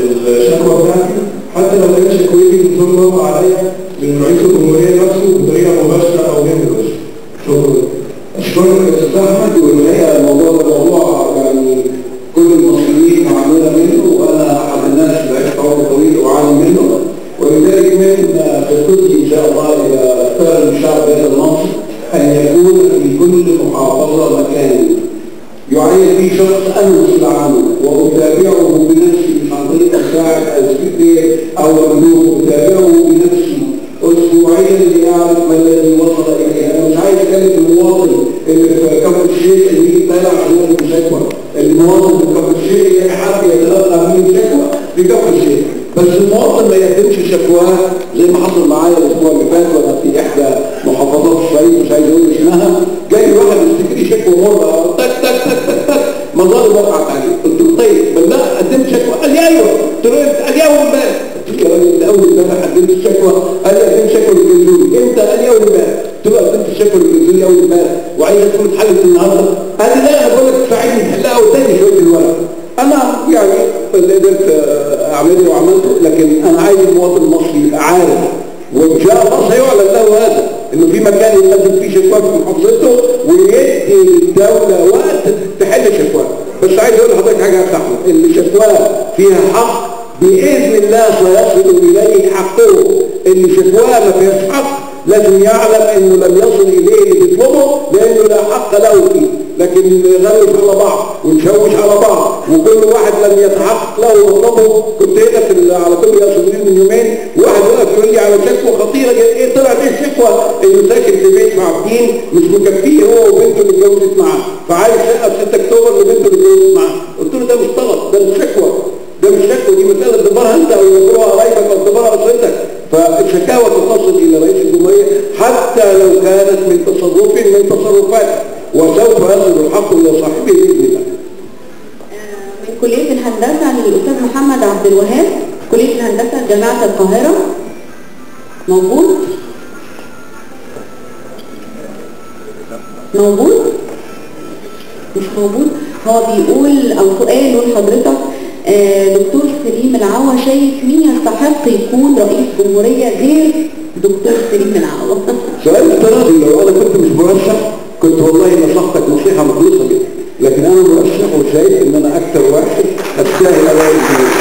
الشكوى بتاعتي حتى لو كانت شكوتي الدكتور موقع عليا من رئيس الجمهوريه نفسه بطريقه مباشره او غير مباشره شكرا اشكرك يا استاذ احمد والحقيقه الموضوع ده موضوع يعني كل المصريين معموله منه وانا احد الناس اللي عشت عمر طويل واعاني منه ولذلك من خطتي ان شاء الله الى اختار الشعب هذا المنصب ان يكون في كل محافظه مكان يعين فيه شخص انا مسؤول عنه واتابعه بنفسي مش عن طريق مساعد او سكرتير او مندوب اتابعه بنفسي اسبوعيا ليعرف ما الذي وصل اليه انا مش عايز اكلم المواطن اللي في كفر الشيخ اللي يجي طالع عشان يعمل شكوى المواطن في كفر الشيخ اللي حد يتلقى منه شكوى في كفر الشيخ بس المواطن ما يقدمش شكواه زي ما حصل معايا الاسبوع اللي فات وانا في احدى محافظات الصعيد مش عايز اقول اسمها جاي واحد يشتكي شكوى مره تك تك تك تك تك مظاهر وقعت عليه قلت له طيب بل لا قدمت شكوى قال لي ايوه قلت له قال لي اول امبارح قلت له يا راجل ده اول امبارح قدمت الشكوى قال لي قدمت شكوى للجنزوري امتى قال لي اول امبارح قلت له قدمت الشكوى للجنزوري اول امبارح وعايز تكون اتحلت النهارده قال لي لا انا بقول لك تساعدني تحلها وتاني شويه الورق انا يعني اللي قدرت اعمله وعملته لكن انا عايز المواطن المصري يبقى عارف وان شاء الله سيعلن له هذا انه في مكان يقدم فيه شكوى في محافظته ويدي للدوله وقت تحل شكواه بس عايز اقول لحضرتك حاجه يا احمد اللي شكواه فيها حق باذن الله سيصل اليه حقه اللي شكواه ما فيهاش حق لازم يعلم انه لم يصل اليه اللي بيطلبه لانه لا حق له فيه لكن نغلف على بعض ونشوش على بعض وكل واحد لم يتحقق له مطلبه كنت هنا في على كل يا صدرين من يومين واحد وقف يقول لي على شكوى خطيره ايه طلعت ايه الشكوى انه ساكن في بيت معبدين مش مكفيه هو وبنته اللي اتجوزت معاه فعايز شقه في 6 اكتوبر لبنته اللي اتجوزت معاه قلت له ده مش طلب ده مش شكوى ده مش شكوى دي مساله تدبرها انت او يدبرها قرايبك او تدبرها اسرتك فالشكاوى تصل الى رئيس الجمهوريه حتى لو كانت من تصرف من تصرفاته وسوف يصل الحق الى صاحبه باذن الله. من كلية الهندسة للأستاذ محمد عبد الوهاب كلية الهندسة جامعة القاهرة موجود موجود مش موجود هو بيقول أو سؤال لحضرتك آه، دكتور سليم العوا شايف مين يستحق يكون رئيس جمهورية غير دكتور سليم العوا سؤال افتراضي لو انا كنت مش مرشح كنت والله نصحتك نصيحه مخلصه جدا لكن انا مرشح وشايف ان انا اكثر واحد استاهل على الجمهوريه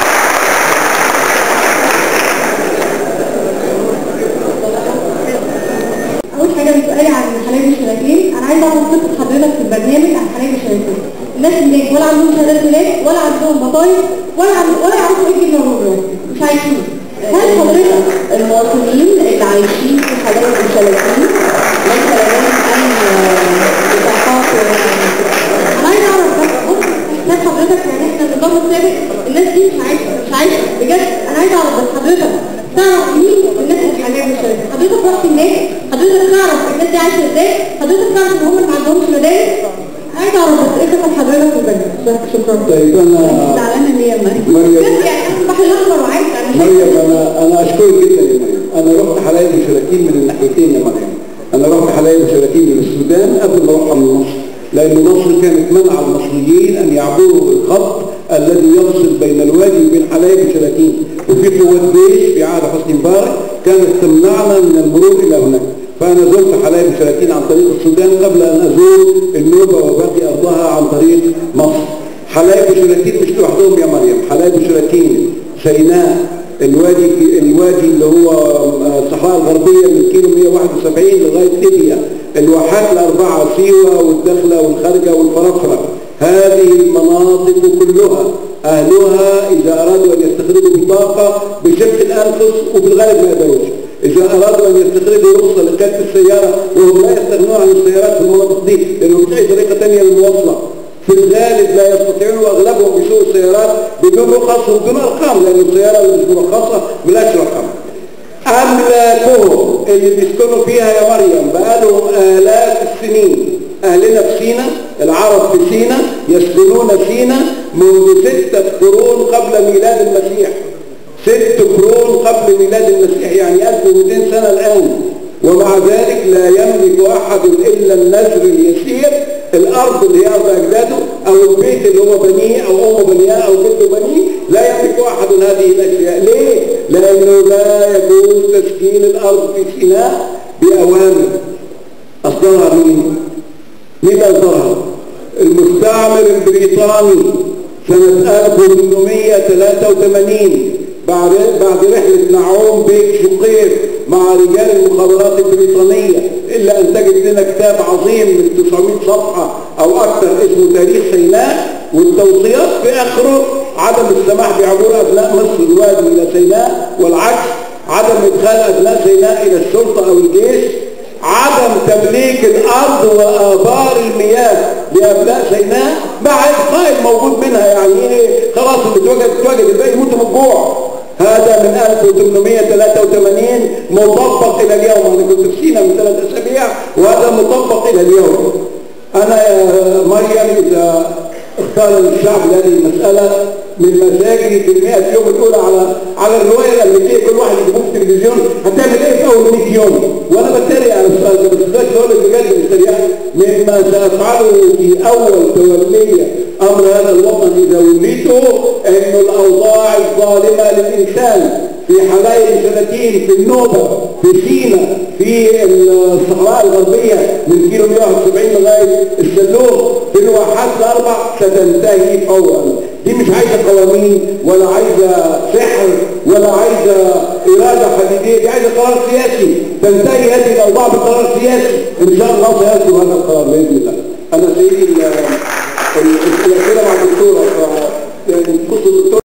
اول حاجه بتسالي عن حلايب الشلاتين انا عايزه اعرف قصه حضرتك في البرنامج عن حلايب الشلاتين الناس هناك ولا عندهم شهادات ميلاد ولا عندهم بطايق ولا عندهم ولا يعرفوا ايه الجبنه والرز مش عايشين هل حضرتك المواطنين اللي عايشين في حلايب الشلاتين ليس لديهم اي بطاقات انا عايزه اعرف بس بص هل حضرتك يعني احنا النظام السابق الناس دي مش عايشه مش عايشه بجد انا عايزه اعرف بس حضرتك تعرف مين الناس اللي حلايب الشلاتين حضرتك رحت هناك حضرتك تعرف الناس دي عايشه ازاي حضرتك تعرف ان هم ما عندهمش مدارس عايزه اعرف بس ايه قصه حضرتك في البلد بس شكرا طيب انا زعلانه ان هي مريم مريم. بجد يعني انا البحر الاحمر وعايشه انا شايفة- مريم انا انا اشكرك جدا يا مريم انا رحت حلايب وشلاتين من الناحيتين يا مريم انا رحت حلايب وشلاتين من السودان قبل ما اروح من مصر لان مصر كانت منع المصريين ان يعبروا الخط الذي يفصل بين الوادي وبين حلايب وشلاتين وفي قوات جيش في عهد حسني مبارك كانت تمنعنا من المرور الى هناك فانا زرت حلايب وشلاتين عن طريق السودان قبل ان ازور النوبه وباقي ارضها عن طريق مصر حلايب وشلاتين مش لوحدهم يا مريم حلايب وشلاتين سيناء الوادي الوادي اللي هو الصحراء الغربية من كيلو 171 لغاية ليبيا الواحات الأربعة سيوة والدخلة والخارجة والفرافرة هذه المناطق كلها أهلها إذا أرادوا أن يستخرجوا بطاقة بشق الأنفس وفي الغالب ما يقدروش إذا أرادوا أن يستخرجوا رخصة لقيادة السيارة وهم لا يستغنون عن السيارات في المناطق دي لأنه مش أي طريقة ثانية للمواصلة في الغالب لا يستطيعون واغلبهم بيسوقوا السيارات بدون رخص وبدون ارقام لان السياره اللي مش مرخصه ملهاش رقم املاكهم اللي بيسكنوا فيها يا مريم بقالهم الاف السنين اهلنا في سينا العرب في سينا يسكنون سينا منذ ستة قرون قبل ميلاد المسيح ست قرون قبل ميلاد المسيح يعني 1200 سنة الآن ومع ذلك لا يملك أحد إلا النذر اليسير الأرض اللي هي أرض أجداده أو البيت اللي هو بنيه أو أمه بنياه أو جده بنيه لا يملك أحد هذه الأشياء ليه؟ لأنه لا يجوز تسكين الأرض في سيناء بأوامر أصدرها مين؟ مين أصدرها؟ المستعمر البريطاني سنة 1883 بعد بعد رحلة نعوم بيك شقير مع رجال المخابرات البريطانية إلا أن تجد لنا كتاب عظيم من 900 صفحة أو أكثر اسمه تاريخ سيناء والتوصيات في آخره عدم السماح بعبور أبناء مصر الوادي إلى سيناء والعكس عدم إدخال أبناء سيناء إلى الشرطة أو الجيش عدم تمليك الأرض وآبار المياه لأبناء سيناء مع إبقاء الموجود منها يعني إيه خلاص اللي اتوجد اتوجد الباقي يموتوا من الجوع هذا من 1883 مطبق إلى اليوم أنا كنت في سينا من ثلاث أسابيع وهذا مطبق إلى اليوم أنا يا مريم إذا اختار الشعب هذه المسألة من مساجد في المئة يوم الأولى على على الرواية الأمريكية كل واحد يجيبوه في التلفزيون هتعمل إيه في أول 100 يوم وأنا بتريق على السؤال ده بس ده بقول لك بجد مش تريقة مما سأفعله في أول تولية أمر هذا الوطن إذا وليته إنه الأوضاع الظالمة للإنسان في حلايب سنتين في النوبة في سينا في الصحراء الغربية من كيلو 171 لغاية السلوم في الواحات الأربع ستنتهي فورا دي مش عايزة قوانين ولا عايزة سحر ولا عايزة إرادة حديدية دي عايزة قرار سياسي تنتهي هذه الأوضاع بقرار سياسي إن شاء الله سيأتي هذا القرار بإذن الله أنا سيدي الأسئلة مع الدكتورة يعني تخص الدكتور